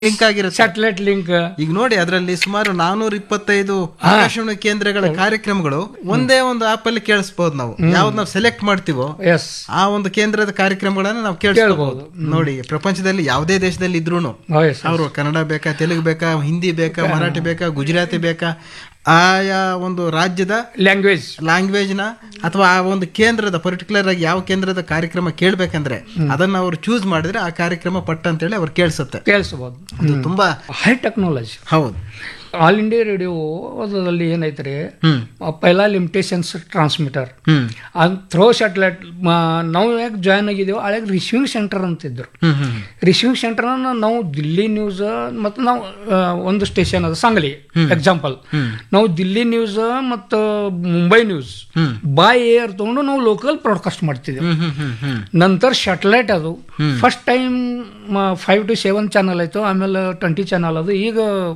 Link ಆಗಿರುತ್ತೆ satellite link ಈಗ ನೋಡಿ ಅದರಲ್ಲಿ ಸುಮಾರು ನಾನೂರ ಇಪ್ಪತ್ತೈದು ಆಕಾಶವಾಣಿ ಕೇಂದ್ರಗಳ ಕಾರ್ಯಕ್ರಮಗಳು ಒಂದೇ ಒಂದು ಆಪ್ ಅಲ್ಲಿ ಕೇಳಿಸಬಹುದು ನಾವು ಯಾವ್ದು ನಾವು ಸೆಲೆಕ್ಟ್ ಮಾಡ್ತೀವೋ ಎಸ್ ಆ ಒಂದು ಕೇಂದ್ರದ ಕಾರ್ಯಕ್ರಮಗಳನ್ನ ನಾವು ಕೇಳಿಸಬಹುದು ನೋಡಿ ಪ್ರಪಂಚದಲ್ಲಿ ಯಾವುದೇ ದೇಶದಲ್ಲಿ ಇದ್ರೂನು ಎಸ್ ಅವರು ಕನ್ನಡ ಬೇಕಾ ತೆಲುಗು ಬೇಕಾ ಹಿಂದಿ ಬೇಕಾ ಮರಾಠಿ ಬೇಕಾ ಗುಜರಾತಿ ಬೇಕಾ ಆಯಾ ಒಂದು ರಾಜ್ಯದ ಲ್ಯಾಂಗ್ವೇಜ್ ಲ್ಯಾಂಗ್ವೇಜ್ ನ ಅಥವಾ ಆ ಒಂದು ಕೇಂದ್ರದ ಪರ್ಟಿಕ್ಯುಲರ್ ಆಗಿ ಯಾವ ಕೇಂದ್ರದ ಕಾರ್ಯಕ್ರಮ ಕೇಳ್ಬೇಕಂದ್ರೆ ಅದನ್ನ ಅವರು ಚೂಸ್ ಮಾಡಿದ್ರೆ ಆ ಕಾರ್ಯಕ್ರಮ ಪಟ್ಟ ಅಂತೇಳಿ ಅವ್ರು ಕೇಳಿಸುತ್ತೆ ಕೇಳಿಸ್ಬೋದು ಅದು ತುಂಬಾ ಹೈ ಟೆಕ್ನಾಲಜಿ ಹೌದು ಆಲ್ ಇಂಡಿಯಾ ರೇಡಿಯೋ ಅದರಲ್ಲಿ ಏನೈತ್ರಿ ಹ್ಮ್ ಪೈಲಾ ಲಿಮಿಟೇಷನ್ಸ್ ಟ್ರಾನ್ಸ್ಮಿಟರ್ ಹ್ಮ್ ಅದು ಥ್ರೋ ಸ್ಯಾಟಲೈಟ್ ನಾವು ಯಾಕೆ ಜಾಯ್ನ್ ಆಗಿದ್ದೇವೆ ಆಳಾಗ ರಿಸೀವಿಂಗ್ ಸೆಂಟರ್ ಅಂತಿದ್ರು ಹ್ಮ್ ಹ್ಮ್ ರಿಸೀವಿಂಗ್ ಸೆಂಟರ್ನ ನಾವು ದಿಲ್ಲಿ ನ್ಯೂಸ್ ಮತ್ತು ನಾವು ಆ, ಒಂದು ಸ್ಟೇಷನ್ ಅದು ಸಂಗಲಿ ಎಕ್ಸಾಂಪಲ್ ನಾವು ದಿಲ್ಲಿ ನ್ಯೂಸ್ ಮತ್ತು ಮುಂಬೈ ನ್ಯೂಸ್ ಹ್ಮ್. ಬಾಯ್ ಏರ್ ತಗೊಂಡು ನಾವು ಲೋಕಲ್ ಬ್ರಾಡ್ಕಾಸ್ಟ್ ಮಾಡ್ತಿದ್ದೇವೆ ಹ್ಮ್ ಹ್ಮ್ ಹ್ಮ್ ಹ್ಮ್ ನಂತರ ಸ್ಯಾಟಲೈಟ್ ಅದು first time five to seven channel ಆಯ್ತು ಆಮೇಲೆ ಟ್ವೆಂಟಿ ಚಾನಲ್ ಅದು ಈಗ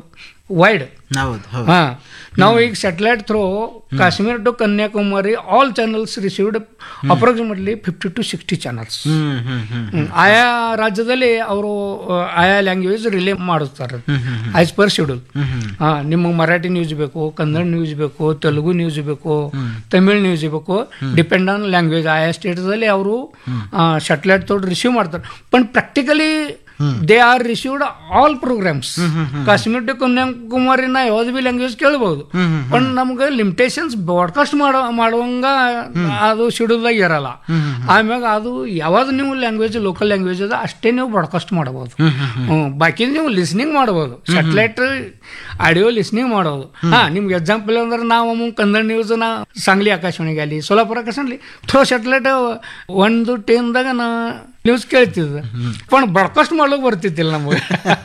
ವೈಡ್ ಹೌದು ಹೌದು ಹಾ ನಾವು ಈಗ satellite through Kashmir to Kanyakumari all channels received approximately fifty to sixty channels hmm hmm hmm ಆಯಾ ರಾಜ್ಯದಲ್ಲಿ ಅವರು ಆಯಾ ಲ್ಯಾಂಗ್ವೇಜ್ ರಿಲೇ ಮಾಡುತ್ತಾರೆ as per schedule hmm hmm ಹಾ ನಿಮಗೆ ಮರಾಠಿ ನ್ಯೂಸ್ ಬೇಕು ಕನ್ನಡ ನ್ಯೂಸ್ ಬೇಕು ತೆಲುಗು ನ್ಯೂಸ್ ಬೇಕು ತಮಿಳ್ ನ್ಯೂಸ್ ಬೇಕು ಡಿಪೆಂಡ್ ಆನ್ ಲ್ಯಾಂಗ್ವೇಜ್ ಆಯಾ ಸ್ಟೇಟ್ದಲ್ಲಿ ಅವರು ಸ್ಯಾಟಲೈಟ್ ತೊಗೊಂಡು ರಿಸೀವ್ ಮಾಡ್ತಾರೆ but practically they are received all programs Kashmir to ಕನ್ಯಾಕುಮಾರಿನ ಯಾವ್ದು ಬಿ ಲ್ಯಾಂಗ್ವೇಜ್ ಕೇಳ್ಬೋದು ಬಟ್ ನಮ್ಗೆ ಲಿಮಿಟೇಷನ್ಸ್ ಬ್ರಾಡ್ಕಾಸ್ಟ್ ಮಾಡೋ ಮಾಡುವಂಗ ಅದು ಶೆಡ್ಯೂಲ್ದಾಗ ಇರಲ್ಲ ಆಮ್ಯಾಗ ಅದು ಯಾವ್ದು ನೀವು ಲ್ಯಾಂಗ್ವೇಜ್ ಲೋಕಲ್ ಲ್ಯಾಂಗ್ವೇಜ್ ಅದ ಅಷ್ಟೇ ನೀವು ಬ್ರಾಡ್ಕಾಸ್ಟ್ ಮಾಡಬಹುದು ಹ್ಮ್ ಬಾಕಿ ನೀವು ಲಿಸ್ನಿಂಗ್ ಮಾಡಬಹುದು ಸ್ಯಾಟಲೈಟ್ ಆಡಿಯೋ ಲಿಸ್ನಿಂಗ್ ಮಾಡೋದು ಹಾ ನಿಮ್ಗೆ ಎಕ್ಸಾಂಪಲ್ ಅಂದ್ರೆ ನಾವು ಅಮ್ಮ ಕನ್ನಡ ನ್ಯೂಸ್ ನಾ ಸಾಂಗ್ಲಿ ಆಕಾಶವಾಣಿಗೆ ಅಲ್ಲಿ ಸೋಲಾಪುರ ಆಕಾಶವಾಣಿ ಥ್ರೋ ಸ್ಯಾಟಲೈಟ್ ಒಂದು ಟೇನ್ದಾಗ ನಾ ನ್ಯೂಸ್ ಕೇಳ್ತಿದ್ದೆ पण ಬ್ರಾಡ್ಕಾಸ್ಟ್ ಮಾಡ್ಲಿಕ್ಕೆ ಬರ್ತಿದ್ದಿಲ್ಲ ನಮಗೆ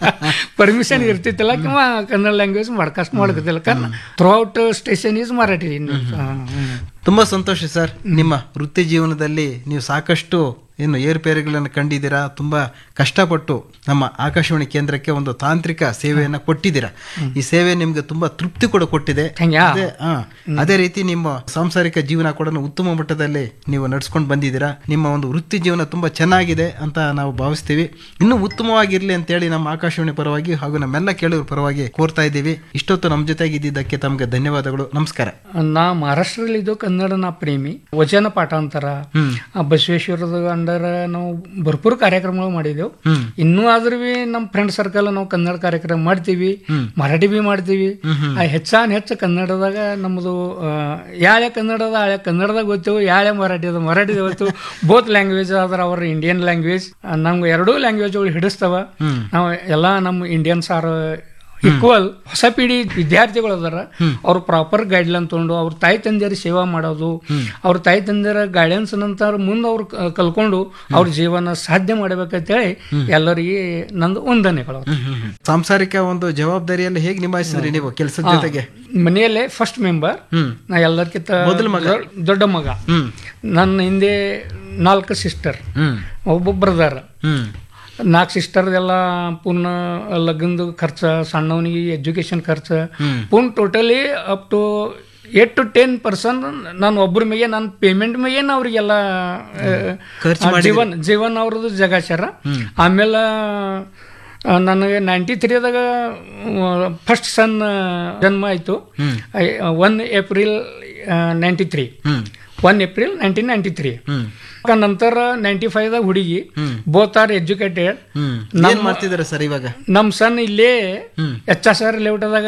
ಪರ್ಮಿಷನ್ ಇರ್ತಿತ್ತಿಲ್ಲ ಕಿಂवा ಕನ್ನಡ ಲ್ಯಾಂಗ್ವೇಜ್ ಬ್ರಾಡ್ಕಾಸ್ಟ್ ಮಾಡಕತ್ತಿಲ್ಲ ಕಾರಣ throughout station is Marathi news ತುಂಬಾ ಸಂತೋಷ ಸರ್ ನಿಮ್ಮ ವೃತ್ತಿ ಜೀವನದಲ್ಲಿ ನೀವು ಸಾಕಷ್ಟು ಏನು ಏರುಪೇರುಗಳನ್ನು ಕಂಡಿದ್ದೀರಾ ತುಂಬಾ ಕಷ್ಟಪಟ್ಟು ನಮ್ಮ ಆಕಾಶವಾಣಿ ಕೇಂದ್ರಕ್ಕೆ ಒಂದು ತಾಂತ್ರಿಕ ಸೇವೆಯನ್ನ ಕೊಟ್ಟಿದ್ದೀರಾ ಈ ಸೇವೆ ನಿಮ್ಗೆ ತುಂಬಾ ತೃಪ್ತಿ ಕೂಡ ಕೊಟ್ಟಿದೆ ಹಂಗ್ಯಾ? ಅದೇ ಹಾ, ಅದೇ ರೀತಿ ನಿಮ್ಮ ಸಾಂಸಾರಿಕ ಜೀವನ ಕೂಡ ಉತ್ತಮ ಮಟ್ಟದಲ್ಲಿ ನೀವು ನಡ್ಸ್ಕೊಂಡು ಬಂದಿದ್ದೀರಾ ನಿಮ್ಮ ಒಂದು ವೃತ್ತಿ ಜೀವನ ತುಂಬಾ ಚೆನ್ನಾಗಿದೆ ಅಂತ ನಾವು ಭಾವಿಸ್ತೀವಿ ಇನ್ನೂ ಉತ್ತಮವಾಗಿರ್ಲಿ ಅಂತೇಳಿ ನಮ್ಮ ಆಕಾಶವಾಣಿ ಪರವಾಗಿ ಹಾಗೂ ನಮ್ಮೆಲ್ಲ ಕೇಳುವ ಪರವಾಗಿ ಕೋರ್ತಾ ಇದ್ದೀವಿ ಇಷ್ಟೊತ್ತು ನಮ್ಮ ಜೊತೆಗೆ ಇದ್ದಿದ್ದಕ್ಕೆ ತಮಗೆ ಧನ್ಯವಾದಗಳು ನಮಸ್ಕಾರ ನಾ ಮಹಾರಾಷ್ಟ್ರದಲ್ಲಿದ್ದು ಕನ್ನಡ ನಾ ಪ್ರೇಮಿ ವಚನ ಪಾಠಾಂತರ ಹ್ಮ್ ಆ ಬಸವೇಶ್ವರದ ಅಂಡರ್ ನಾವು ಭರ್ಪೂರ್ ಕಾರ್ಯಕ್ರಮಗಳು ಮಾಡಿದೆವು ಹ್ಮ್ ಇನ್ನೂ ಆದ್ರೂ ಬಿ ನಮ್ಮ ಫ್ರೆಂಡ್ ಸರ್ಕಲ್ ನಾವು ಕನ್ನಡ ಕಾರ್ಯಕ್ರಮ ಮಾಡ್ತೀವಿ ಮರಾಠಿ ಬಿ ಮಾಡ್ತೀವಿ ಆ ಹೆಚ್ಚಾನ್ ಹೆಚ್ಚು ಕನ್ನಡದಾಗ ನಮ್ಮದು ಯಾಳೆ ಕನ್ನಡದ ಹಳೆ ಕನ್ನಡದಾಗ ಗೊತ್ತು ಯಾಳೆ ಮರಾಠಿ ಅದ ಮರಾಠಿ ಗೊತ್ತು ಬೋತ್ ಲ್ಯಾಂಗ್ವೇಜ್ ಆದ್ರ ಅವ್ರ ಇಂಡಿಯನ್ ಲ್ಯಾಂಗ್ವೇಜ್ ನಮ್ಗೆ ಎರಡೂ ಲ್ಯಾಂಗ್ವೇಜ್ಗಳು ಹಿಡಿಸ್ತಾವ ಹ್ಮ್. ನಾವು ಎಲ್ಲ ನಮ್ಮ ಇಂಡಿಯನ್ಸ್ ಆರ್ ಈಕ್ವಲ್ ಹೊಸ ಪೀಳಿ ವಿದ್ಯಾರ್ಥಿಗಳು ಅದಾರ ಅವ್ರು ಪ್ರಾಪರ್ ಗೈಡ್ಲೈನ್ ತಗೊಂಡು ಅವ್ರ ತಾಯಿ ತಂದೆಯರ ಸೇವಾ ಮಾಡೋದು ಅವ್ರ ತಾಯಿ ತಂದೆಯರ ಗೈಡೆನ್ಸ್ ನಂತರ ಮುಂದೆ ಅವ್ರು ಕ- ಕಲ್ಕೊಂಡು ಅವ್ರ ಜೀವನ ಸಾಧ್ಯ ಮಾಡ್ಬೇಕಂತೇಳಿ ಎಲ್ಲರಿಗೆ ನಂದು ವಂದನೆಗಳು ಸಾಂಸಾರಿಕ ಒಂದು ಜವಾಬ್ದಾರಿಯಲ್ಲಿ ಹೇಗೆ ನಿಭಾಯಿಸಿದ್ರಿ ನೀವು ಕೆಲಸದ ಜೊತೆಗೆ ಮನೆಯಲ್ಲೇ ಫಸ್ಟ್ ಮೆಂಬರ್ ಹ್ಮ್ ನಾ ಎಲ್ಲರಿಗಿಂತ ಮೊದಲ ಮಗ? ದೊ- ದೊಡ್ಡ ಮಗ ಹ್ಮ್ ನನ್ನ ಹಿಂದೆ ನಾಲ್ಕು ಸಿಸ್ಟರ್ ಹ್ಮ್ ಒಬ್ಬ ಬ್ರದರ್ ಹ್ಮ್ ನಾಲ್ಕು ಸಿಸ್ಟರ್ದೆಲ್ಲ ಪೂರ್ಣ ಲಗ್ನದ ಖರ್ಚ ಸಣ್ಣವನಿಗೆ ಎಜುಕೇಶನ್ ಖರ್ಚ ಹ್ಮ್. ಪೂರ್ಣ totally up to eight to ten percent ನಾನು ಒಬ್ಬರ ಮೇಲೆ ನನ್ನ ಪೇಮೆಂಟ್ ಮೇಲೆ ಅವ್ರಿಗೆಲ್ಲ ಆ, ಖರ್ಚು ಆ, ಜೀವನ್ ಜೀವನ್ ಅವ್ರದ್ದು ಜಗಾಚಾರ ಆಮೇಲೆ ಆ, ನನಗೆ ನೈಂಟಿ ತ್ರೀದಾಗ ಫಸ್ಟ್ ಸನ್ ಜನ್ಮ ಆಯಿತು ಹ್ಮ್. One April ninety three hmm one April nineteen ninety three hmm ನಂತರ ನೈಂಟಿ ಫೈವ್ದಾಗ ಹುಡುಗಿ ಹ್ಮ್. ಬೋತ್ ಆರ್ ಎಜುಕೇಟೆಡ್ ಹ್ಮ್ ಏನ್ ಮಾಡ್ತಿದಾರೆ ಸರ್ ಇವಾಗ ನಮ್ ಸನ್ ಇಲ್ಲೇ ಹ್ಮ್. ಎಚ್ ಎಸ್ ಆರ್ ಲೇಔಟದಾಗ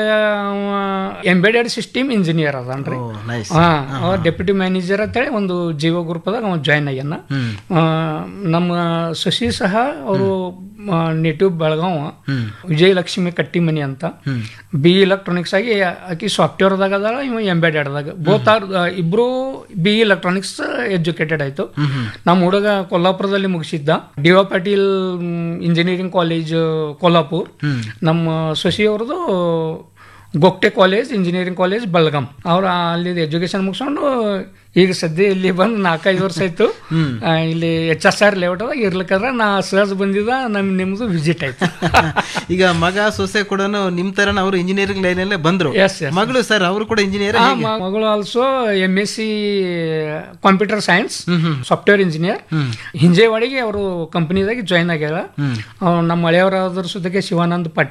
ಎಂಬೆಡೆಡ್ ಸಿಸ್ಟಮ್ ಇಂಜಿನಿಯರ್ ಅದನ್ರಿ ಓ ನೈಸ್ ಹಾ ಅವ ಡೆಪ್ಯೂಟಿ ಮ್ಯಾನೇಜರ್ ಅಂತೇಳಿ ಒಂದು ಜೀವ ಗ್ರೂಪ್ದಾಗ ಅವ ಜಾಯ್ನ್ ಆಗ್ಯಾನ ಹ್ಮ್ ಆ, ನಮ್ಮ ಶಶಿ ಸಹ ಅವರು ನೇಟಿವ್ ಬೆಳಗಾವ ಹ್ಮ್ ವಿಜಯಲಕ್ಷ್ಮಿ ಕಟ್ಟಿಮನಿ ಅಂತ ಹ್ಮ್ ಬಿ ಇಲೆಕ್ಟ್ರಾನಿಕ್ಸ್ ಆಗಿ ಆಕಿ ಸಾಫ್ಟ್ವೇರ್ದಾಗ ಅದಾಳ ಇವ ಎಂಬೆಡೆಡ್ದಾಗ ಬೋತ್ ಆರ್ ಇಬ್ರು ಬಿ ಇಲೆಕ್ಟ್ರಾನಿಕ್ಸ್ ಎಜುಕೇಟೆಡ್ ಆಯ್ತು ಹ್ಮ್ ನಮ್ಮ ಹುಡುಗ ಕೊಲ್ಲಾಪುರದಲ್ಲಿ ಮುಗಿಸಿದ್ದ D O Patil engineering college Kolhapur ಹ್ಮ್ ನಮ್ಮ ಶಶಿ ಅವ್ರದ್ದು Gogte college engineering college Belgaum ಅವ್ರು ಅಲ್ಲಿ ಎಜುಕೇಶನ್ ಮುಗಿಸ್ಕೊಂಡು ಈಗ ಸದ್ಯ ಇಲ್ಲಿ ಬಂದು ನಾಲ್ಕೈದು ವರ್ಷ ಆಯ್ತು ಆ, ಇಲ್ಲಿ ಎಚ್ ಎಸ್ ಆರ್ ಲೇಔಟ್ ಅದಾಗ ಇರ್ಲಿಕ್ಕಂದ್ರೆ ನಾ ಸಹಜ ಬಂದಿದ್ದ ನಮ್ ನಿಮ್ದು ವಿಸಿಟ್ ಆಯ್ತು ಈಗ ಮಗ ಸೊಸೆ ಕೂಡ ನಿಮ್ ತರನ ಅವರು ಇಂಜಿನಿಯರಿಂಗ್ ಲೈನ್ ಅಲ್ಲೇ ಬಂದ್ರು ಎಸ್ ಎಸ್ ಮಗಳು ಸರ್ ಅವರು ಕೂಡ ಇಂಜಿನಿಯರ್ ಆ, ಮ- ಮಗಳು also M S C computer science software engineer ಹಿಂಜೇವಾಡಿಗೆ ಅವರು ಕಂಪನಿದಾಗ ಜಾಯ್ನ್ ಆಗ್ಯಾರ ಅವ್ರು ನಮ್ಮ ಹಳೆಯವರಾದ್ರ ಸುದ್ದಕ್ಕೆ ಶಿವಾನಂದ್